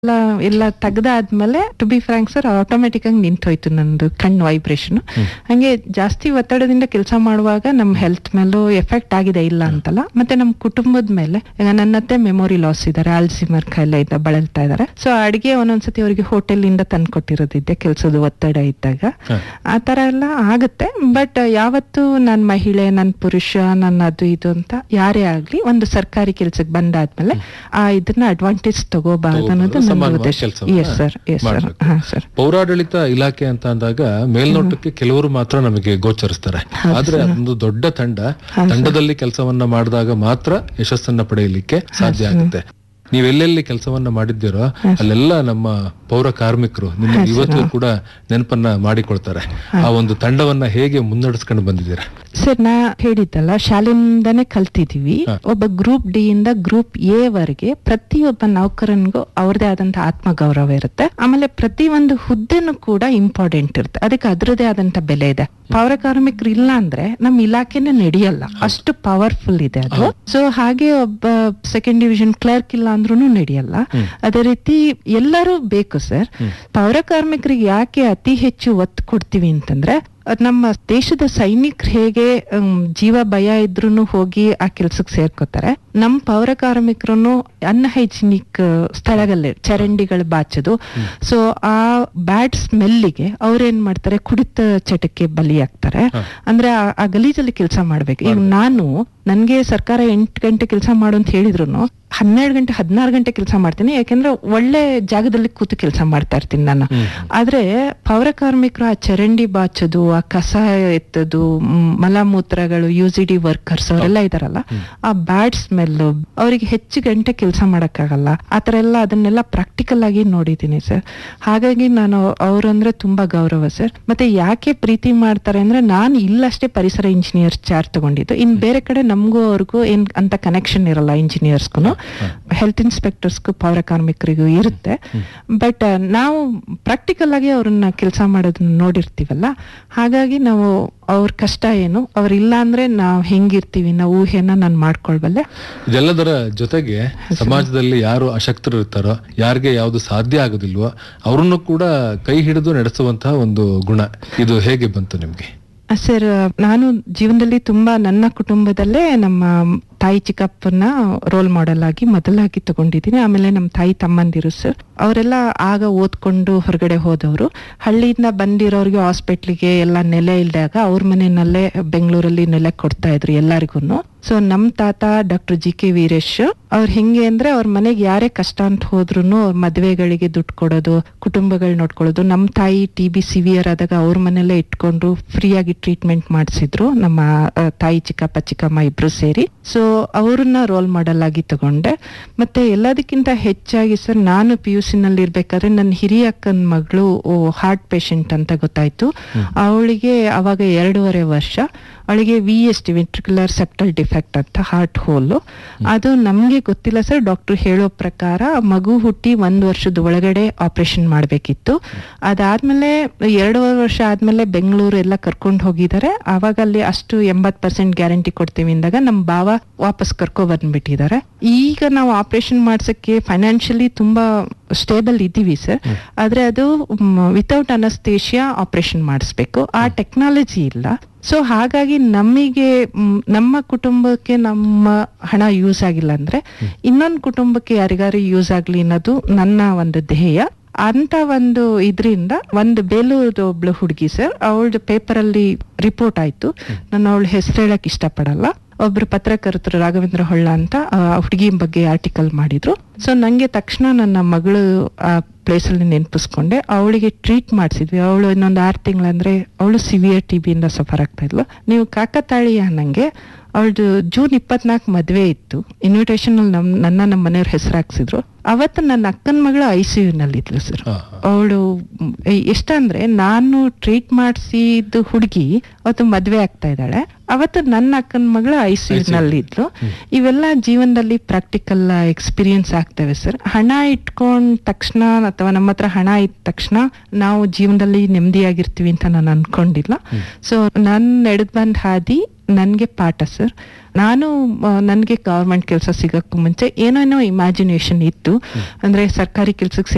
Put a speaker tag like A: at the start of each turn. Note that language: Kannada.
A: ಎಲ್ಲ ಎಲ್ಲ ತೆಗ್ದಾದ್ಮೇಲೆ to be frank sir automatic ಆಗಿ ನಿಂತೋಯ್ತು ನಂದು ಕಣ್ಣು ವೈಬ್ರೇಷನ್ ಹಂಗೆ ಜಾಸ್ತಿ ಒತ್ತಡದಿಂದ ಕೆಲಸ ಮಾಡುವಾಗ ನಮ್ಮ ಹೆಲ್ತ್ ಮೇಲೂ ಎಫೆಕ್ಟ್ ಆಗಿದೆ ಇಲ್ಲ ಅಂತಲ್ಲ ಮತ್ತೆ ನಮ್ಮ ಕುಟುಂಬದ ಮೇಲೆ ಈಗ ನನ್ನತ್ತೆ ಮೆಮೊರಿ ಲಾಸ್ ಇದ್ದಾರೆ ಆಲ್ಸಿಮರ್ ಕಾಯಿಲೆ ಇಂದ ಬಳಲ್ತಾ ಇದ್ದಾರೆ ಸೊ ಅಡಿಗೆ ಒಂದೊಂದ್ಸತಿ ಅವರಿಗೆ ಹೋಟೆಲ್ ಇಂದ ತಂದ್ಕೊಟ್ಟಿರೋದಿದ್ದೆ ಕೆಲಸದ ಒತ್ತಡ ಇದ್ದಾಗ ಆ ತರ ಎಲ್ಲ ಆಗುತ್ತೆ ಬಟ್ ಯಾವತ್ತು ನಾನ್ ಮಹಿಳೆ ನನ್ ಪುರುಷ ನನ್ನ ಅದು ಇದು ಅಂತ ಯಾರೇ ಆಗ್ಲಿ ಒಂದು ಸರ್ಕಾರಿ ಕೆಲ್ಸಕ್ಕೆ ಬಂದಾದ್ಮೇಲೆ ಆ ಇದನ್ನ ಅಡ್ವಾಂಟೇಜ್ ತಗೋಬಾರ್ದು ಅನ್ನೋದು ನನ್ನ
B: ಸಮಾನವಾಗಿ
A: ಉದ್ದೇಶ
B: ಕೆಲ್ಸವನ್ನ
A: ಎಸ್ ಸರ್ ಎಸ್ ಸರ್
B: ಮಾಡ್ಬೇಕು.
A: ಹಾ ಸರ್
B: ಪೌರಾಡಳಿತ ಇಲಾಖೆ ಅಂತ ಅಂದಾಗ ಮೇಲ್ನೋಟಕ್ಕೆ ಕೆಲವರು ಮಾತ್ರ ನಮಗೆ ಗೋಚರಿಸ್ತಾರೆ ಆದ್ರೆ ಅದೊಂದು ದೊಡ್ಡ ತಂಡ ತಂಡದಲ್ಲಿ ಕೆಲಸವನ್ನ ಮಾಡಿದಾಗ ಮಾತ್ರ ಯಶಸ್ಸನ್ನ ಪಡೆಯಲಿಕ್ಕೆ ಸಾಧ್ಯ ಆಗುತ್ತೆ ನೀವೆಲ್ಲೆಲ್ಲಿ ಕೆಲಸವನ್ನ ಮಾಡಿದ್ದೀರೋ ಅಲ್ಲೆಲ್ಲ ನಮ್ಮ ಪೌರ ಕಾರ್ಮಿಕರು ನಿಮ್ಮ ಇವತ್ತು ಕೂಡ ನೆನಪನ್ನ ಮಾಡಿಕೊಳ್ತಾರೆ ಆ ಒಂದು ತಂಡವನ್ನ ಹೇಗೆ ಮುನ್ನಡೆಸ್ಕೊಂಡು ಬಂದಿದ್ದೀರಾ
A: ಸರ್ ನಾ ಹೇಳಿದ್ದಲ್ಲ ಶಾಲೆಯಿಂದಾನೇ ಕಲ್ತಿದೀವಿ ಒಬ್ಬ ಗ್ರೂಪ್ ಡಿ ಇಂದ ಗ್ರೂಪ್ ಎ ವರೆಗೆ ಪ್ರತಿಯೊಬ್ಬ ನೌಕರನಿಗೂ ಅವ್ರದೇ ಆದಂತ ಆತ್ಮಗೌರವ ಇರುತ್ತೆ ಆಮೇಲೆ ಪ್ರತಿ ಒಂದು ಹುದ್ದೆನೂ ಕೂಡ ಇಂಪಾರ್ಟೆಂಟ್ ಇರುತ್ತೆ ಅದಕ್ಕೆ ಅದ್ರದೇ ಆದಂತ ಬೆಲೆ ಇದೆ ಪೌರ ಕಾರ್ಮಿಕರು ಇಲ್ಲ ಅಂದ್ರೆ ನಮ್ ಇಲಾಖೆನೇ ನಡೆಯಲ್ಲ ಅಷ್ಟು ಪವರ್ಫುಲ್ ಇದೆ ಅದು ಸೊ ಹಾಗೆ ಒಬ್ಬ ಸೆಕೆಂಡ್ ಡಿವಿಷನ್ ಕ್ಲರ್ಕ್ ಇಲ್ಲ ಅಂದ್ರೂ ನಡೆಯಲ್ಲ ಅದೇ ರೀತಿ ಎಲ್ಲರೂ ಬೇಕು ಸರ್ ಪೌರ ಕಾರ್ಮಿಕರಿಗೆ ಯಾಕೆ ಅತಿ ಹೆಚ್ಚು ಒತ್ತು ಕೊಡ್ತೀವಿ ಅಂತಂದ್ರೆ ಅದ್ ನಮ್ಮ ದೇಶದ ಸೈನಿಕರು ಹೇಗೆ ಹ್ಮ್, ಜೀವ ಭಯ ಇದ್ರೂನು ಹೋಗಿ ಆ ಕೆಲ್ಸಕ್ಕೆ ಸೇರ್ಕೋತಾರೆ ನಮ್ ಪೌರ ಕಾರ್ಮಿಕರು ಅನ್ಹೈಜಿನಿಕ್ ಸ್ಥಳಗಳೇ ಚರಂಡಿಗಳು ಬಾಚೋದು ಸೊ ಆ ಬ್ಯಾಡ್ ಸ್ಮೆಲ್ಲಿಗೆ ಅವ್ರೇನ್ ಮಾಡ್ತಾರೆ ಕುಡಿತ ಚಟಕ್ಕೆ ಬಲಿಯಾಗ್ತಾರೆ ಅಂದ್ರೆ ಆ- ಆ ಗಲೀಜಲ್ಲಿ ಕೆಲಸ ಮಾಡ್ಬೇಕು ಈಗ ನಾನು ನನ್ಗೆ ಸರ್ಕಾರ ಎಂಟು ಗಂಟೆ ಕೆಲಸ ಮಾಡು ಅಂತ ಹೇಳಿದ್ರು ಹನ್ನೆರಡು ಗಂಟೆ ಹದಿನಾರು ಗಂಟೆ ಕೆಲಸ ಮಾಡ್ತೀನಿ ಯಾಕೆಂದ್ರೆ ಒಳ್ಳೆ ಜಾಗದಲ್ಲಿ ಕೂತು ಕೆಲಸ ಮಾಡ್ತಾ ಇರ್ತೀನಿ ನಾನು ಆದ್ರೆ ಪೌರ ಕಾರ್ಮಿಕರು ಆ ಚರಂಡಿ ಬಾಚೋದು ಆ ಕಸ ಎತ್ತದು ಮ್, ಮಲಮೂತ್ರಗಳು ಯು ಸಿ ಡಿ ವರ್ಕರ್ಸ್ ಅವರೆಲ್ಲ ಇದಾರಲ್ಲ ಆ ಬ್ಯಾಡ್ ಸ್ಮೆಲ್ ಅವರಿಗೆ ಹೆಚ್ಚು ಗಂಟೆ ಕೆಲಸ ಮಾಡಕ್ಕಾಗಲ್ಲ ಆತರ ಎಲ್ಲ ಅದನ್ನೆಲ್ಲ ಪ್ರಾಕ್ಟಿಕಲ್ ಆಗಿ ನೋಡಿದ್ದೀನಿ ಸರ್ ಹಾಗಾಗಿ ನಾನು ಅವ್ರಂದ್ರೆ ತುಂಬಾ ಗೌರವ ಸರ್ ಮತ್ತೆ ಯಾಕೆ ಪ್ರೀತಿ ಮಾಡ್ತಾರೆ ಅಂದ್ರೆ ನಾನು ಇಲ್ಲಷ್ಟೇ ಪರಿಸರ ಇಂಜಿನಿಯರ್ ಚಾರ್ಜ್ ತಗೊಂಡಿದ್ದು ಇನ್ ಬೇರೆ ಕಡೆ ನಮಗೂ ಅವ್ರಿಗೂ ಏನ್ ಅಂತ ಕನೆಕ್ಷನ್ ಇರಲ್ಲ ಇಂಜಿನಿಯರ್ಸ್ಗೂ ಹೆಲ್ತ್ ಇನ್ಸ್ಪೆಕ್ಟರ್ಸ್ಗೂ ಪೌರ ಕಾರ್ಮಿಕರಿಗೂ ಇರುತ್ತೆ ಬಟ್ ನಾವು ಪ್ರಾಕ್ಟಿಕಲ್ ಆಗಿ ಅವ್ರನ್ನ ಕೆಲಸ ಮಾಡೋದನ್ನ ನೋಡಿರ್ತೀವಲ್ಲ ಹಾಗಾಗಿ ನಾವು ಅವ್ರ ಕಷ್ಟ ಏನು ಅವ್ರ ಇಲ್ಲ ಅಂದ್ರೆ ನಾವ್ ಹೆಂಗಿರ್ತೀವಿ ನಾವು ಊಹೆನ ನಾನು ಮಾಡ್ಕೊಳ್ಬಲ್ಲೆ
B: ಇದೆಲ್ಲದರ ಜೊತೆಗೆ ಸಮಾಜದಲ್ಲಿ ಯಾರು ಅಶಕ್ತರು ಇರ್ತಾರೋ ಯಾರಿಗೆ ಯಾವುದು ಸಾಧ್ಯ ಆಗೋದಿಲ್ವೋ ಅವ್ರನ್ನು ಕೂಡ ಕೈ ಹಿಡಿದು ನಡೆಸುವಂತಹ ಒಂದು ಗುಣ ಇದು ಹೇಗೆ ಬಂತು ನಿಮ್ಗೆ
A: ಸರ್ ನಾನು ಜೀವನದಲ್ಲಿ ತುಂಬಾ ನನ್ನ ಕುಟುಂಬದಲ್ಲೇ ನಮ್ಮ ತಾಯಿ ಚಿಕ್ಕಪ್ಪನ ರೋಲ್ ಮಾಡೆಲ್ ಆಗಿ ಮೊದಲಾಗಿ ತಗೊಂಡಿದ್ದೀನಿ ಆಮೇಲೆ ನಮ್ಮ ತಾಯಿ ತಮ್ಮಂದಿರು ಸರ್ ಅವರೆಲ್ಲ ಆಗ ಓದ್ಕೊಂಡು ಹೊರಗಡೆ ಹೋದವರು ಹಳ್ಳಿಯಿಂದ ಬಂದಿರೋರಿಗೆ ಹಾಸ್ಪಿಟ್ಲಿಗೆ ಎಲ್ಲ ನೆಲೆ ಇಲ್ದಾಗ ಅವ್ರ ಮನೆಯಲ್ಲೇ ಬೆಂಗಳೂರಲ್ಲಿ ನೆಲೆ ಕೊಡ್ತಾ ಇದ್ರು ಎಲ್ಲರಿಗೂ ಸೊ ನಮ್ ತಾತ ಡಾಕ್ಟರ್ ಜಿ ಕೆ ವೀರೇಶ್ ಅವ್ರು ಹೆಂಗೆ ಅಂದ್ರೆ ಅವ್ರ ಮನೆಗೆ ಯಾರೇ ಕಷ್ಟ ಅಂತ ಹೋದ್ರು ಅವ್ರ ಮದ್ವೆಗಳಿಗೆ ದುಡ್ಡು ಕೊಡೋದು ಕುಟುಂಬಗಳು ನೋಡ್ಕೊಳ್ಳೋದು ನಮ್ ತಾಯಿ ಟಿ ಬಿ ಸಿವಿಯರ್ ಆದಾಗ ಅವ್ರ ಮನೆಯಲ್ಲೇ ಇಟ್ಕೊಂಡು ಫ್ರೀಯಾಗಿ ಟ್ರೀಟ್ಮೆಂಟ್ ಮಾಡಿಸಿದ್ರು ನಮ್ಮ ಆ, ತಾಯಿ ಚಿಕ್ಕಪ್ಪ ಚಿಕ್ಕಮ್ಮ ಇಬ್ರು ಸೇರಿ ಸೊ ಅವ್ರನ್ನ ರೋಲ್ ಮಾಡೆಲ್ ಆಗಿ ತಗೊಂಡೆ ಮತ್ತೆ ಎಲ್ಲದಕ್ಕಿಂತ ಹೆಚ್ಚಾಗಿ ಸರ್ ನಾನು ಪಿ ಯು ನಲ್ಲಿ ಇರ್ಬೇಕಾದ್ರೆ ನನ್ನ ಹಿರಿಯ ಅಕ್ಕನ ಮಗಳು ಹಾರ್ಟ್ ಪೇಷಂಟ್ ಅಂತ ಗೊತ್ತಾಯ್ತು ಅವಳಿಗೆ ಅವಾಗ ಎರಡೂವರೆ ವರ್ಷ ಅವಳಿಗೆ V S T ventricular septal defect ಅಂತ ಹಾರ್ಟ್ ಹೋಲು ಅದು ನಮ್ಗೆ ಗೊತ್ತಿಲ್ಲ ಸರ್ ಡಾಕ್ಟರ್ ಹೇಳೋ ಪ್ರಕಾರ ಮಗು ಹುಟ್ಟಿ ಒಂದ್ ವರ್ಷದ ಒಳಗಡೆ ಆಪರೇಷನ್ ಮಾಡ್ಬೇಕಿತ್ತು ಅದಾದ್ಮೇಲೆ ಎರಡೂವರೆ ವರ್ಷ ಆದ್ಮೇಲೆ ಬೆಂಗಳೂರು ಎಲ್ಲ ಕರ್ಕೊಂಡು ಹೋಗಿದ್ದಾರೆ ಆವಾಗ ಅಲ್ಲಿ ಅಷ್ಟು ಎಂಬತ್ ಪರ್ಸೆಂಟ್ ಗ್ಯಾರಂಟಿ ಕೊಡ್ತೀವಿ ಅಂದಾಗ ನಮ್ ಭಾವ ವಾಪಸ್ ಕರ್ಕೊ ಬಂದ್ಬಿಟ್ಟಿದ್ದಾರೆ ಈಗ ನಾವು ಆಪರೇಷನ್ ಮಾಡ್ಸಕ್ಕೆ ಫೈನಾನ್ಷಿಯಲಿ ತುಂಬಾ ಸ್ಟೇಬಲ್ ಇದ್ದೀವಿ ಸರ್ ಆದ್ರೆ ಅದು ವಿತೌಟ್ ಅನಸ್ತೇಷಿಯಾ ಆಪರೇಷನ್ ಮಾಡಿಸ್ಬೇಕು ಆ ಟೆಕ್ನಾಲಜಿ ಇಲ್ಲ ಸೊ ಹಾಗಾಗಿ ನಮಗೆ ಮ್, ನಮ್ಮ ಕುಟುಂಬಕ್ಕೆ ನಮ್ಮ ಹಣ ಯೂಸ್ ಆಗಿಲ್ಲ ಅಂದ್ರೆ ಇನ್ನೊಂದು ಕುಟುಂಬಕ್ಕೆ ಯಾರಿಗಾರು ಯೂಸ್ ಆಗ್ಲಿ ಅನ್ನೋದು ನನ್ನ ಒಂದು ಧ್ಯೇಯ ಅಂತ ಒಂದು ಇದ್ರಿಂದ ಒಂದು ಬೇಲೂರು ಒಬ್ಳು ಹುಡುಗಿ ಸರ್ ಅವಳದು ಪೇಪರ್ ಅಲ್ಲಿ ರಿಪೋರ್ಟ್ ಆಯ್ತು ನಾನು ಅವಳ ಹೆಸರು ಹೇಳಕ್ ಇಷ್ಟಪಡಲ್ಲ ಒಬ್ರು ಪತ್ರಕರ್ತರು ರಾಘವೇಂದ್ರ ಹೊಳ್ಳ ಅಂತ ಆ ಹುಡುಗಿ ಬಗ್ಗೆ ಆರ್ಟಿಕಲ್ ಮಾಡಿದ್ರು ಸೊ ನಂಗೆ ತಕ್ಷಣ ನನ್ನ ಮಗಳು ಆ ಪ್ಲೇಸ್ ಅಲ್ಲಿ ನೆನಪಿಸ್ಕೊಂಡೆ ಅವಳಿಗೆ ಟ್ರೀಟ್ ಮಾಡಿಸಿದ್ವಿ ಅವಳು ಇನ್ನೊಂದು ಆರು ತಿಂಗಳಂದ್ರೆ ಅವಳು ಸಿವಿಯರ್ ಟಿ ಇಂದ ಸಫರ್ ಆಗ್ತಾ ಇದ್ಲು ನೀವು ಕಾಕತಾಳೀಯ ನಂಗೆ ಅವಳದು ಜೂನ್ ಇಪ್ಪತ್ನಾಲ್ಕು ಮದ್ವೆ ಇತ್ತು ಇನ್ವಿಟೇಷನ್ ಅಲ್ಲಿ ನಮ್ ನನ್ನ ನಮ್ಮ ಮನೆಯವ್ರ ಹೆಸರು ಹಾಕ್ಸಿದ್ರು ಅವತ್ತು ನನ್ನ ಅಕ್ಕನ ಮಗಳು ಐ ಸಿ ಯು ನಲ್ಲಿ ಇದ್ಲು ಸರ್
B: ಹಾ,
A: ಅವಳು ಎಷ್ಟಂದ್ರೆ ನಾನು ಟ್ರೀಟ್ ಮಾಡಿಸಿದ ಹುಡುಗಿ ಅವತ್ತು ಮದ್ವೆ ಆಗ್ತಾ ಇದ್ದಾಳೆ ಅವತ್ತು ನನ್ನ ಅಕ್ಕನ ಮಗಳು ಐ ಸಿ ನಲ್ಲಿ ಇದ್ಲು ಇವೆಲ್ಲ ಜೀವನದಲ್ಲಿ ಪ್ರಾಕ್ಟಿಕಲ್ ಎಕ್ಸ್ಪೀರಿಯನ್ಸ್ ಆಗ್ತವೆ ಸರ್ ಹಣ ಇಟ್ಕೊಂಡ್ ತಕ್ಷಣ ಅಥವಾ ನಮ್ಮ ಹತ್ರ ಹಣ ಇದ್ದ ತಕ್ಷಣ ನಾವು ಜೀವನದಲ್ಲಿ ನೆಮ್ಮದಿಯಾಗಿರ್ತೀವಿ ಅಂತ ನಾನು ಅನ್ಕೊಂಡಿಲ್ಲ ಸೊ ನನ್ ನಡೆದ್ ಬಂದ್ ಹಾದಿ ನನ್ಗೆ ಪಾಠ ಸರ್ ನಾನು ನನಗೆ ಗವರ್ಮೆಂಟ್ ಕೆಲಸ ಸಿಗಕ್ಕೂ ಮುಂಚೆ ಏನೇನೋ ಇಮ್ಯಾಜಿನೇಷನ್ ಇತ್ತು ಅಂದ್ರೆ ಸರ್ಕಾರಿ ಕೆಲ್ಸಕ್ಕೆ